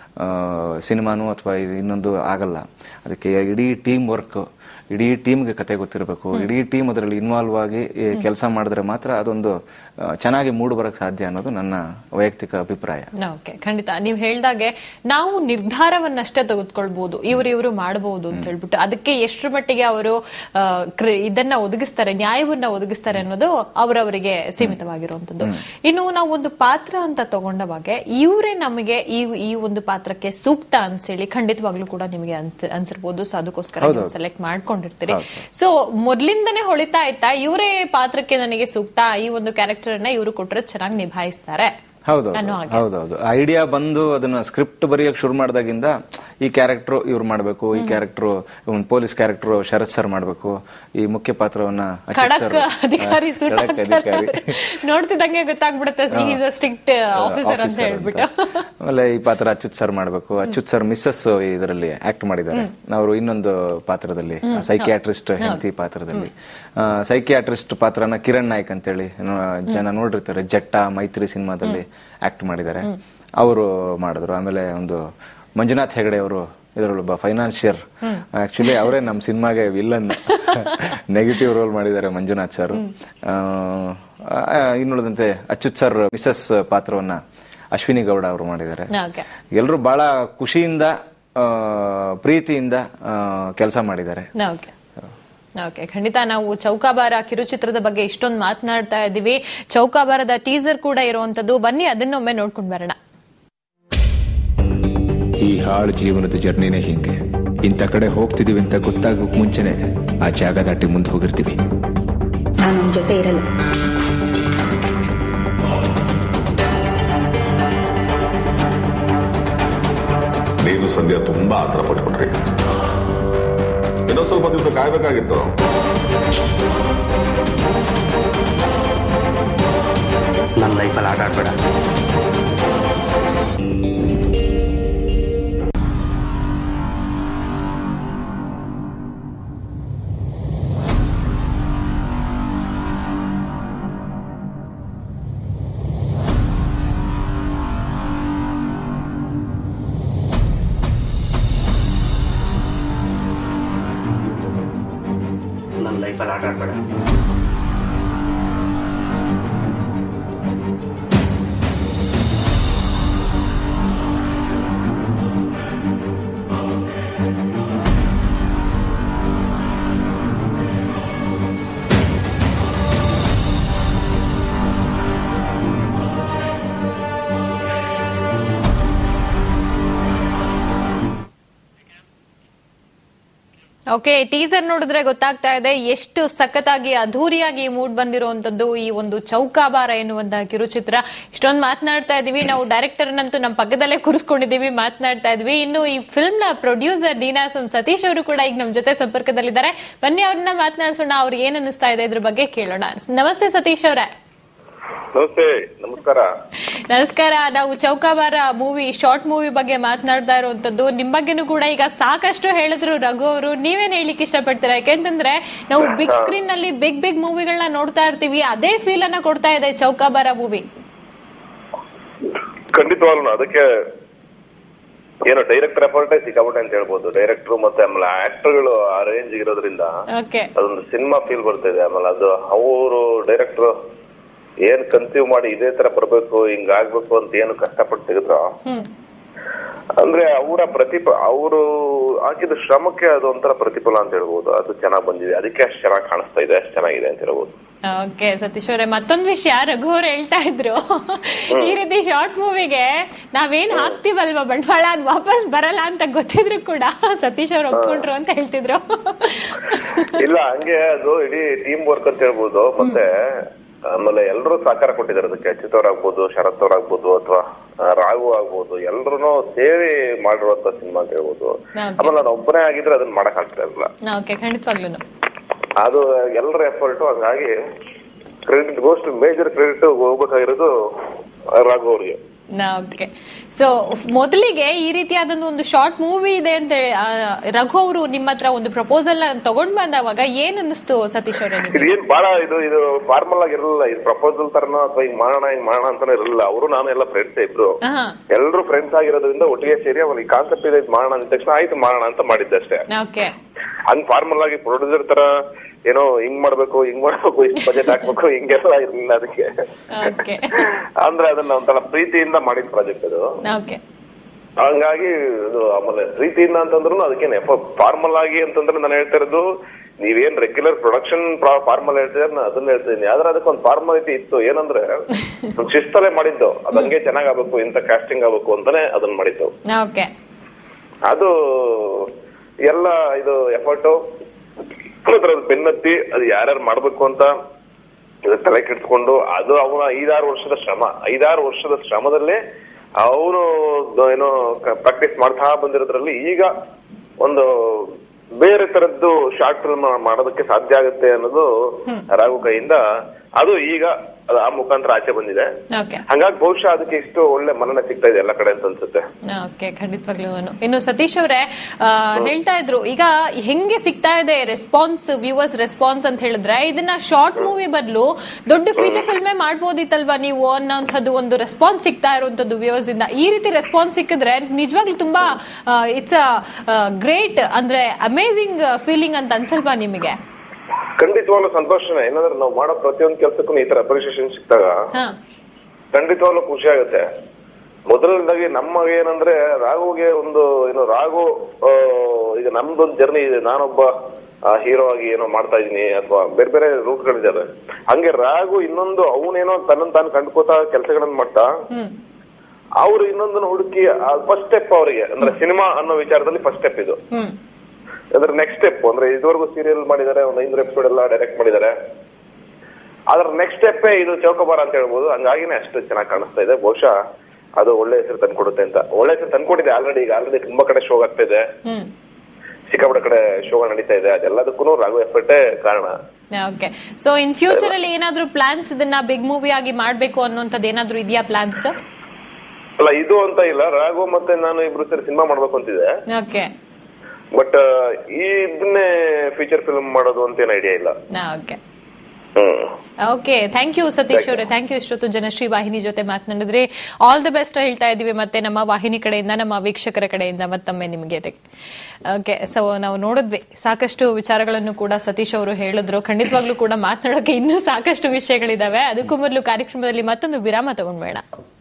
ಸಿನಿಮಾನು ಅಥವಾ ಇನ್ನೊಂದು ಆಗಲ್ಲ ಅದಕ್ಕೆ ಇಡೀ ಟೀಮ್ ವರ್ಕ್ ಇಡೀ ಟೀಮ್ಗೆ ಕತೆ ಗೊತ್ತಿರಬೇಕು ಇಡೀ ಟೀಮ್ ಅದರಲ್ಲಿ ಇನ್ವಾಲ್ವ್ ಆಗಿ ಕೆಲಸ ಮಾಡಿದ್ರೆ ಮಾತ್ರ ಅದೊಂದು ಆ, ಚೆನ್ನಾಗಿ ಮೂಡ್ ಬರಕ್ ಸಾಧ್ಯ ಅನ್ನೋದು ನನ್ನ ವೈಯಕ್ತಿಕ ಅಭಿಪ್ರಾಯ ಓಕೆ ಖಂಡಿತ ನೀವು ಹೇಳ್ದಾಗೆ ನಾವು ನಿರ್ಧಾರವನ್ನಷ್ಟೇ ತೆಗೆದುಕೊಳ್ಬಹುದು ಇವ್ರು ಇವರು ಮಾಡಬಹುದು ಅಂತ ಹೇಳ್ಬಿಟ್ಟು ಅದಕ್ಕೆ ಎಷ್ಟರ ಮಟ್ಟಿಗೆ ಅವರು ಆ, ಕ್ರ- ಇದನ್ನ ಒದಗಿಸ್ತಾರೆ ನ್ಯಾಯವನ್ನ ಒದಗಿಸ್ತಾರೆ ಅನ್ನೋದು ಅವರವರಿಗೆ ಸೀಮಿತವಾಗಿರುವಂತದ್ದು ಇನ್ನು ನಾವು ಒಂದು ಪಾತ್ರ ಅಂತ ತಗೊಂಡವಾಗ ಇವರೇ ನಮಗೆ ಈ ಈ ಒಂದು ಪಾತ್ರಕ್ಕೆ ಸೂಕ್ತ ಅನ್ಸೇಳಿ ಖಂಡಿತವಾಗ್ಲೂ ಕೂಡ ನಿಮಗೆ ಅನ್ಸ್- ಅನ್ಸಿರ್ಬೋದು ಸೊ ಅದಕ್ಕೋಸ್ಕರ ನೀವು ಸೆಲೆಕ್ಟ್ ಮಾಡ್ಕೊಂಡಿರ್ತೀರಿ ಸೊ ಮೊದ್ಲಿಂದನೇ ಹೊಳಿತಾ ಇತ್ತಾ ಇವರೇ ಪಾತ್ರಕ್ಕೆ ನನಗೆ ಸೂಕ್ತ ಈ ಒಂದು ಕ್ಯಾರೆಕ್ಟರ್ ಅನ್ನ ಇವರು ಕೊಟ್ಟರೆ ಚೆನ್ನಾಗಿ ನಿಭಾಯಿಸ್ತಾರೆ ಹೌದು ಅನ್ನೋ ಹಾಗೆ. ಹೌದೌದು ಐಡಿಯಾ ಬಂದು ಅದನ್ನ ಸ್ಕ್ರಿಪ್ಟ್ ಬರೆಯಕ್ ಶುರು ಮಾಡಿದಾಗಿಂದ ಈ ಕ್ಯಾರೆಕ್ಟರ್ ಇವ್ರು ಮಾಡ್ಬೇಕು ಈ ಕ್ಯಾರೆಕ್ಟರ್ ಒಂದು ಪೊಲೀಸ್ ಕ್ಯಾರೆಕ್ಟರ್ ಶರತ್ ಸರ್ ಮಾಡ್ಬೇಕು ಈ ಮುಖ್ಯ ಪಾತ್ರವನ್ನ ಅಚ್ಯುತ್ ಖಡಕ್ sir, ಅಧಿಕಾರಿ ಆ, ಸೂಟ್ ಖಡಕ್ ಅಧಿಕಾರಿ ನೋಡ್ತಿದ್ದಂಗೆ ಗೊತ್ತಾಗ್ಬಿಡುತ್ತೆ ಈಸ್ ಅ ಸ್ಟ್ರಿಕ್ಟ್ ಆಫೀಸರ್ ಅಂತ officer ಹೇಳ್ಬಿಟ್ಟು ಅಂತ. ಆಮೇಲೆ ಈ ಪಾತ್ರ ಅಚ್ಯುತ್ ಸರ್ ಮಾಡ್ಬೇಕು ಅಚ್ಯುತ್ ಸರ್ ಮಿಸ್ಸಸ್ ಇದರಲ್ಲಿ ಆಕ್ಟ್ ಮಾಡಿದ್ದಾರೆ ಅವರು ಇನ್ನೊಂದು ಪಾತ್ರದಲ್ಲಿ ಸೈಕಿಯಾಟ್ರಿಸ್ಟ್ ಹೆಂಡತಿ ಪಾತ್ರದಲ್ಲಿ ಸೈಕಿಯಾಟ್ರಿಸ್ಟ್ ಪಾತ್ರನ ಕಿರಣ್ ನಾಯ್ಕ್ ಅಂತೇಳಿ ನೋ- ಜನ ನೋಡಿರ್ತಾರೆ ಜಟ್ಟ ಮೈತ್ರಿ ಸಿನಿಮಾದಲ್ಲಿ ಆಕ್ಟ್ ಮಾಡಿದ್ದಾರೆ ಅವರು ಮಾಡಿದ್ರು ಆಮೇಲೆ ಒಂದು ಮಂಜುನಾಥ್ ಹೆಗಡೆ ಅವರು ಇದರೊಳೊಬ್ಬ ಫೈನಾನ್ಷಿಯರ್ ಆಕ್ಚುಲಿ ಅವರೇ ನಮ್ಮ ಸಿನಿಮಾಗೆ ವಿಲ್ಲನ್ ನೆಗೆಟಿವ್ ರೋಲ್ ಮಾಡಿದ್ದಾರೆ ಮಂಜುನಾಥ್ ಸರ್ ಇನ್ನುಳಿದಂತೆ ಅಚ್ಯುತ್ ಸರ್ ಮಿಸಸ್ ಪಾತ್ರವನ್ನ ಅಶ್ವಿನಿ ಗೌಡ ಅವರು ಮಾಡಿದ್ದಾರೆ ಓಕೆ ಎಲ್ಲರೂ ಬಹಳ ಖುಷಿಯಿಂದ ಆ, ಪ್ರೀತಿಯಿಂದ ಕೆಲಸ ಮಾಡಿದ್ದಾರೆ ಓಕೆ ಓಕೆ ಖಂಡಿತ ನಾವು ಚೌಕಾಬಾರ ಕಿರುಚಿತ್ರದ ಬಗ್ಗೆ ಇಷ್ಟೊಂದು ಮಾತನಾಡ್ತಾ ಇದ್ದೀವಿ ಚೌಕಾಬಾರದ ಟೀಸರ್ ಕೂಡ ಇರುವಂತದ್ದು ಬನ್ನಿ ಅದನ್ನೊಮ್ಮೆ ನೋಡ್ಕೊಂಡು ಬರೋಣ ಈ ಹಾಳು ಜೀವನದ ಜರ್ನಿನೇ ಹಿಂಗೆ ಇಂಥ ಕಡೆ ಹೋಗ್ತಿದೀವಿ ಅಂತ ಗೊತ್ತಾಗೋಕ್ ಮುಂಚೆನೆ ಆ ಜಾಗ ದಾಟಿ ಮುಂದೆ ಹೋಗಿರ್ತೀವಿ ನಾನು ಅವನ ಜೊತೆ ಇರಲ್ಲ ನೀನು ಸಂಧ್ಯಾ ತುಂಬಾ ಆತರ ಪಟ್ಬಿಟ್ರಿ ಇನ್ನೊಂದ್ ಸ್ವಲ್ಪ ದಿವಸ ಕಾಯ್ಬೇಕಾಗಿತ್ತು ನನ್ನ ಲೈಫಲ್ಲಿ ಆಟ ಆಡ್ಬೇಡ ನನ್ನ ಲೈಫಲ್ಲಿ ಆಟ ಆಡ್ಬೇಡ ಓಕೆ ಟೀಸರ್ ನೋಡಿದ್ರೆ ಗೊತ್ತಾಗ್ತಾ ಇದೆ ಎಷ್ಟು ಸಖತ್ತಾಗಿ ಅಧೂರಿಯಾಗಿ ಮೂಡ್ ಬಂದಿರುವಂತದ್ದು ಈ ಒಂದು ಚೌಕಾಬಾರ ಎನ್ನುವಂತಹ ಕಿರುಚಿತ್ರ ಇಷ್ಟೊಂದು ಮಾತನಾಡ್ತಾ ಇದೀವಿ ನಾವು ಡೈರೆಕ್ಟರ್ ನಂತೂ ನಮ್ಮ ಪಕ್ಕದಲ್ಲೇ ಕೂರಿಸ್ಕೊಂಡಿದೀವಿ ಮಾತನಾಡ್ತಾ ಇದ್ವಿ ಇನ್ನು ಈ ಫಿಲ್ಮ್ ನ ಪ್ರೊಡ್ಯೂಸರ್ ನೀನಾಸಂ ಸತೀಶ್ ಅವರು ಕೂಡ ಈಗ ನಮ್ಮ ಜೊತೆ ಸಂಪರ್ಕದಲ್ಲಿದ್ದಾರೆ ಬನ್ನಿ ಅವ್ರನ್ನ ಮಾತನಾಡ್ಸೋಣ ಅವ್ರಿಗೆ ಏನ್ ಅನಿಸ್ತಾ ಇದೆ ಇದ್ರ ಬಗ್ಗೆ ಕೇಳೋಣ ನಮಸ್ತೆ ಸತೀಶ್ ಅವರೇ ನಮಸ್ತೆ ನಮಸ್ಕಾರ ನಮಸ್ಕಾರ ನಾವು ಚೌಕಾಬಾರ ಮೂವಿ ಶಾರ್ಟ್ ಮೂವಿ ಬಗ್ಗೆ ಮಾತನಾಡ್ತಾ ಇರುವಂತದ್ದು ನಿಮ್ ಬಗ್ಗೆನೂ ಕೂಡ ಈಗ ಸಾಕಷ್ಟು ಹೇಳಿದ್ರು ರಘು ಅವರು ನೀವೇನ್ ಹೇಳಿಕ್ ಇಷ್ಟಪಡ್ತೀರಾ ಯಾಕೆಂತಂದ್ರೆ ನಾವು ಬಿಗ್ ಸ್ಕ್ರೀನ್ ನಲ್ಲಿ ಬಿಗ್ ಬಿಗ್ ಮೂವಿಗಳನ್ನ ನೋಡ್ತಾ ಇರ್ತೀವಿ ಅದೇ ಫೀಲ್ ಅನ್ನ ಕೊಡ್ತಾ ಇದೆ ಚೌಕಾಬಾರ ಮೂವಿ ಖಂಡಿತವಾಗ್ಲೂ ಅದಕ್ಕೆ ಏನು ಡೈರೆಕ್ಟರ್ ಎಫರ್ಟೇ ಸಿಕ್ಕಾಪಟ್ಟೆ ಅಂತ ಹೇಳ್ಬೋದು ಡೈರೆಕ್ಟರ್ ಮತ್ತೆ ಆಮೇಲೆ ಆಕ್ಟರ್ಗಳು ಆ ರೇಂಜ್ ಇರೋದ್ರಿಂದ ಓಕೆ ಅದೊಂದು ಸಿನಿಮಾ ಫೀಲ್ ಬರ್ತಿದೆ ಆಮೇಲೆ ಅದು ಅವರು ಡೈರೆಕ್ಟರ್ ಏನ್ ಕನ್ಸ್ಯೂವ್ ಮಾಡಿ ಇದೇ ತರ ಬರ್ಬೇಕು ಹಿಂಗ್ ಆಗ್ಬೇಕು ಅಂತ ಏನು ಕಷ್ಟಪಟ್ಟು ತೆಗೆದ್ರು ಅಂದ್ರೆ ಅವರ ಪ್ರತಿಫ ಅವರು ಹಾಕಿದ ಶ್ರಮಕ್ಕೆ ಅದು ಒಂಥರ ಪ್ರತಿಫಲ ಅಂತ ಹೇಳ್ಬೋದು ಅದು ಚೆನ್ನಾಗ್ ಬಂದಿದೆ ಅದಕ್ಕೆ ಅಷ್ಟು ಚೆನ್ನಾಗಿ ಕಾಣಿಸ್ತಾ ಇದೆ ಅಷ್ಟು ಚೆನ್ನಾಗಿದೆ ಅಂತ ಹೇಳ್ಬೋದು ಓಕೆ ಸತೀಶ್ ಅವರೇ ಮತ್ತೊಂದು ವಿಷಯ ರಘು ಅವ್ರು ಹೇಳ್ತಾ ಇದ್ರು ಈ ರೀತಿ ಶಾರ್ಟ್ ಮೂವಿಗೆ ನಾವೇನ್ ಹಾಕ್ತಿವಲ್ವಾ ಬಂಡವಾಳ ಅದ್ ವಾಪಸ್ ಬರಲ್ಲ ಅಂತ ಗೊತ್ತಿದ್ರು ಕೂಡ ಸತೀಶ್ ಅವ್ರು ಒಪ್ಕೊಂಡ್ರು ಅಂತ ಹೇಳ್ತಿದ್ರು ಇಲ್ಲ ಹಂಗೆ ಅದು ಇಡೀ ಟೀಮ್ ವರ್ಕ್ ಅಂತ ಹೇಳ್ಬೋದು ಮತ್ತೆ ಆಮೇಲೆ ಎಲ್ಲರೂ ಸಹಕಾರ ಕೊಟ್ಟಿದ್ದಾರೆ ಅದಕ್ಕೆ ಅಚ್ಯುತ್ ಆಗ್ಬೋದು ಶರತ್ ಆಗ್ಬೋದು ಅಥವಾ ರಾಘು ಆಗ್ಬೋದು ಎಲ್ರು ಸೇರಿ ಮಾಡಿರುವಂತ ಸಿನಿಮಾ ಅಂತ ಹೇಳ್ಬೋದು ಆಮೇಲೆ ನಾನು ಒಬ್ಬನೇ ಆಗಿದ್ರೆ ಅದನ್ನ ಮಾಡಕ್ ಆಗ್ತಾ ಇರಲಿಲ್ಲ ಓಕೆ ಖಂಡಿತವಾಗ್ಲೂ ಅದು ಎಲ್ಲರ ಎಫರ್ಟ್ ಹಂಗಾಗಿ ಕ್ರೆಡಿಟ್ ಗೋಸ್ಟ್ ಮೇಜರ್ ಕ್ರೆಡಿಟ್ ಹೋಗ್ಬೇಕಾಗಿರೋದು ರಾಘು ಅವ್ರಿಗೆ ಓಕೆ ಸೊ ಮೊದಲಿಗೆ ಈ ರೀತಿಯಾದ ಒಂದು ಶಾರ್ಟ್ ಮೂವಿ ಇದೆ ಅಂತ ಹೇಳಿ, ಆ, ರಘು ಅವರು ನಿಮ್ಮ ಹತ್ರ ಒಂದು ಪ್ರಪೋಸಲ್ ತಗೊಂಡ್ ಬಂದವಾಗ ಏನ್ ಅನ್ನಿಸ್ತು ಸತೀಶ್ ಅವರೇ ಇದು ನಿಮಗೆ ಏನ್ ಬಹಳ ಇದು ಇದು ಫಾರ್ಮಲ್ ಆಗಿ ಇರಲಿಲ್ಲ ಇದು ಪ್ರಪೋಸಲ್ ತರನ ಅಥವಾ ಹಿಂಗ್ ಮಾಡೋಣ ಹಿಂಗ್ ಮಾಡೋಣ ಅಂತಾನೆ ಇರಲಿಲ್ಲ ಅವರು ನಾನು ಎಲ್ಲ ಫ್ರೆಂಡ್ಸ್ ಇಬ್ರು ಹಾ ಎಲ್ರು ಫ್ರೆಂಡ್ಸ್ ಆಗಿರೋದ್ರಿಂದ ಒಟ್ಟಿಗೆ ಸೇರಿ ಅವನಿಗೆ ಕಾನ್ಸೆಪ್ಟ್ ಇದೆ ಇದ್ ಮಾಡೋಣ ಅಂದ ತಕ್ಷಣ ಆಯ್ತು ಮಾಡೋಣ ಅಂತ ಮಾಡಿದ್ದೆ ಅಷ್ಟೇ ಓಕೆ ಹಂಗ್ ಫಾರ್ಮಲ್ ಆಗಿ ಪ್ರೊಡ್ಯೂಸರ್ ತರ ಏನೋ ಹಿಂಗ್ ಮಾಡ್ಬೇಕು ಹಿಂಗ್ ಮಾಡ್ಬೇಕು ಇಷ್ಟು ಬಜೆಟ್ ಹಾಕ್ಬೇಕು ಹಿಂಗೆಲ್ಲ ಇರ್ಲಿಲ್ಲ ಅದಕ್ಕೆ ಓಕೆ ಅಂದ್ರೆ ಅದನ್ನ ಒಂಥರ ಪ್ರೀತಿಯಿಂದ ಮಾಡಿದ ಪ್ರಾಜೆಕ್ಟ್ ಅದು ಓಕೆ ಹಂಗಾಗಿ ಇದು ಆಮೇಲೆ ಪ್ರೀತಿಯಿಂದ ಅಂತಂದ್ರು ಅದಕ್ಕೇನೆ ಫಾರ್ಮಲ್ ಆಗಿ ಅಂತಂದ್ರೆ ನಾನು ಹೇಳ್ತಾ ಇರೋದು ನೀವೇನ್ ರೆಗ್ಯುಲರ್ ಪ್ರೊಡಕ್ಷನ್ ಫಾರ್ಮಲ್ ಹೇಳ್ತಿದ್ರೆ ನಾನು ಅದನ್ನ ಹೇಳ್ತಿದ್ದೀನಿ ಆದ್ರೆ ಅದಕ್ಕೊಂದು ಫಾರ್ಮಾಲಿಟಿ ಇತ್ತು ಏನಂದ್ರೆ ಒಂದ್ ಶಿಸ್ತಲ್ಲೇ ಮಾಡಿದ್ದು ಅದ್ ಹಂಗೆ ಚೆನ್ನಾಗ್ ಆಗ್ಬೇಕು ಇಂತ ಕಾಸ್ಟಿಂಗ್ ಆಗ್ಬೇಕು ಅಂತಾನೆ ಅದನ್ನ ಮಾಡಿದ್ದು ಓಕೆ ಅದು ಎಲ್ಲ ಇದು ಎಫರ್ಟು ಅದ್ರದ್ದು ಬೆನ್ನತ್ತಿ ಅದು ಯಾರ್ಯಾರು ಮಾಡ್ಬೇಕು ಅಂತ ಇದು ತಲೆ ಕೆಡ್ಸ್ಕೊಂಡು ಅದು ಅವನ ಐದಾರು ವರ್ಷದ ಶ್ರಮ ಐದಾರು ವರ್ಷದ ಶ್ರಮದಲ್ಲೇ ಅವನು ಏನೋ ಪ್ರಾಕ್ಟೀಸ್ ಮಾಡ್ತಾ ಬಂದಿರೋದ್ರಲ್ಲಿ ಈಗ ಒಂದು ಬೇರೆ ತರದ್ದು ಶಾರ್ಟ್ ಫಿಲ್ಮ್ ಮಾಡೋದಕ್ಕೆ ಸಾಧ್ಯ ಆಗುತ್ತೆ ಅನ್ನೋದು ರಾಘು ಕೈಯಿಂದ ಅದು ಈಗ ಅದು ಆ ಮುಖಾಂತರ ಆಚೆ ಬಂದಿದೆ ಓಕೆ ಹಂಗಾಗಿ ಬಹುಶಃ ಅದಕ್ಕೆ ಇಷ್ಟು ಒಳ್ಳೆ ಮನ್ನಣೆ ಸಿಗ್ತಾ ಇದೆ ಎಲ್ಲ ಕಡೆ ಅಂತ ಅನ್ಸುತ್ತೆ ಓಕೆ ಖಂಡಿತವಾಗ್ಲೂ ಇನ್ನು ಸತೀಶ್ ಅವರೇ ಆ, ಹೇಳ್ತಾ ಇದ್ರು ಈಗ ಹೆಂಗೆ ಸಿಗ್ತಾ ಇದೆ ರೆಸ್ಪಾನ್ಸ್ ವ್ಯೂವರ್ಸ್ ರೆಸ್ಪಾನ್ಸ್ ಅಂತ ಹೇಳಿದ್ರೆ ಇದನ್ನ ಶಾರ್ಟ್ ಮೂವಿ ಬದಲು ದೊಡ್ಡ ಫೀಚರ್ ಫಿಲ್ಮೇ ಮಾಡ್ಬೋದಿತ್ತಲ್ವಾ ನೀವು ಅನ್ನೋಂಥದ್ದು ಒಂದು ರೆಸ್ಪಾನ್ಸ್ ಸಿಗ್ತಾ ಇರುವಂತದ್ದು ವ್ಯೂವರ್ಸ್ ಇಂದ ಈ ರೀತಿ ರೆಸ್ಪಾನ್ಸ್ ಸಿಕ್ಕಿದ್ರೆ ನಿಜವಾಗ್ಲೂ ತುಂಬಾ ಇಟ್ಸ್ ಅ ಗ್ರೇಟ್ ಅಂದ್ರೆ ಅಮೇಸಿಂಗ್ ಫೀಲಿಂಗ್ ಅಂತ ಅನ್ಸಲ್ವಾ ನಿಮಗೆ ಖಂಡಿತವಾಗ್ಲೂ ಸಂತೋಷನೇ ಏನಂದ್ರೆ ನಾವು ಮಾಡೋ ಪ್ರತಿಯೊಂದು ಕೆಲಸಕ್ಕೂ ಈ ತರ ಅಪ್ರಿಸಿಯೇಷನ್ ಸಿಕ್ತಾಗ ಹಾ ಖಂಡಿತವಾಗ್ಲೂ ಖುಷಿ ಆಗುತ್ತೆ ಮೊದಲನೇದಾಗಿ ನಮ್ಮ ಏನಂದ್ರೆ ರಾಘುಗೆ ಒಂದು ಏನು ರಾಘು ಆ, ಈಗ ನಮ್ದೊಂದು ಜರ್ನಿ ಇದೆ ನಾನೊಬ್ಬ ಹೀರೋ ಆಗಿ ಏನೋ ಮಾಡ್ತಾ ಇದೀನಿ ಅಥವಾ ಬೇರೆ ಬೇರೆ ರೂಟ್ಗಳಿದ್ದಾವೆ ಹಂಗೆ ರಾಘು ಇನ್ನೊಂದು ಅವನೇನೋ ತನ್ನನ್ನು ತಾನು ಕಂಡ್ಕೋತಾ ಕೆಲಸಗಳನ್ನ ಮಾಡ್ತಾ ಹ್ಮ್ ಅವ್ರು ಇನ್ನೊಂದನ್ನು ಹುಡುಕಿ ಫಸ್ಟ್ ಸ್ಟೆಪ್ ಅವರಿಗೆ ಅಂದ್ರೆ ಸಿನಿಮಾ ಅನ್ನೋ ವಿಚಾರದಲ್ಲಿ ಫಸ್ಟ್ ಸ್ಟೆಪ್ ಇದು ಹ್ಮ್ ಅಂದ್ರೆ ನೆಕ್ಸ್ಟ್ ಸ್ಟೆಪ್ ಅಂದ್ರೆ ಇದುವರೆಗೂ ಸೀರಿಯಲ್ ಮಾಡಿದ್ದಾರೆ ಒಂದು ಐನೂರು ಎಪಿಸೋಡ್ ಎಲ್ಲ ಡೈರೆಕ್ಟ್ ಮಾಡಿದ್ದಾರೆ ಅದ್ರ ನೆಕ್ಸ್ಟ್ ಸ್ಟೆಪ್ ಇದು ಚೌಕಬಾರ ಅಂತ ಹೇಳ್ಬೋದು ಹಂಗಾಗಿನೇ ಅಷ್ಟು ಚೆನ್ನಾಗಿ ಕಾಣಿಸ್ತಾ ಇದೆ ಬಹುಶಃ ಅದು ಒಳ್ಳೆ ಹೆಸರು ತಂದ್ಕೊಡುತ್ತೆ ಅಂತ ಒಳ್ಳೆ ಹೆಸರು ತಂದ್ಕೊಟ್ಟಿದೆ ಆಲ್ರೆಡಿ ಈಗ ಆಲ್ರೆಡಿ ತುಂಬಾ ಕಡೆ ಶೋ ಆಗ್ತಾ ಇದೆ ಹ್ಮ್ ಸಿಕ್ಕಾಪಟ್ಟೆ ಕಡೆ ಶೋಗಳು ನಡೀತಾ ಇದೆ ಅದೆಲ್ಲದಕ್ಕೂ ರಾಘು ಎಫರ್ಟೇ ಕಾರಣ ಓಕೆ ಸೊ ಇನ್ ಫ್ಯೂಚರ್ ಅಲ್ಲಿ ಏನಾದ್ರೂ ಪ್ಲಾನ್ಸ್ ಇದನ್ನ ಬಿಗ್ ಮೂವಿ ಆಗಿ ಮಾಡ್ಬೇಕು ಅನ್ನೋಂಥದ್ದು ಏನಾದ್ರೂ ಇದೆಯಾ ಪ್ಲಾನ್ಸ್ ಅಲ್ಲ ಇದು ಅಂತ ಇಲ್ಲ ರಾಘು ಮತ್ತೆ ನಾನು ಇಬ್ರು ಸೇರಿ ಸಿನಿಮಾ ಮಾಡ್ಬೇಕು ಅಂತಿದೆ ಓಕೆ ಬಟ್ ಈ ಇದನ್ನೇ ಫೀಚರ್ ಫಿಲ್ಮ್ ಮಾಡೋದು ಅಂತ ಏನು ಐಡಿಯಾ ಇಲ್ಲ okay hmm okay thank you Satish ಅವರೇ ಥ್ಯಾಂಕ್ ಯು ಇಷ್ಟೊತ್ತು ಜನಶ್ರೀ ವಾಹಿನಿ ಜೊತೆ ಮಾತನಾಡಿದ್ರಿ ಆಲ್ ದಿ ಬೆಸ್ಟ್ ಹೇಳ್ತಾ ಇದೀವಿ ಮತ್ತೆ ನಮ್ಮ ವಾಹಿನಿ ಕಡೆಯಿಂದ ನಮ್ಮ ವೀಕ್ಷಕರ ಕಡೆಯಿಂದ ಮತ್ತೊಮ್ಮೆ ನಿಮಗೆ ಓಕೆ ಸೊ ನಾವು ನೋಡಿದ್ವಿ ಸಾಕಷ್ಟು ವಿಚಾರಗಳನ್ನು ಕೂಡ ಸತೀಶ್ ಅವರು ಹೇಳಿದ್ರು ಖಂಡಿತವಾಗ್ಲೂ ಕೂಡ ಮಾತನಾಡೋಕೆ ಇನ್ನೂ ಸಾಕಷ್ಟು ವಿಷಯಗಳಿದಾವೆ ಅದಕ್ಕೂ ಮೊದಲು ಕಾರ್ಯಕ್ರಮದಲ್ಲಿ ಮತ್ತೊಂದು ವಿರಾಮ ತಗೊಂಡ್ಬೇಡ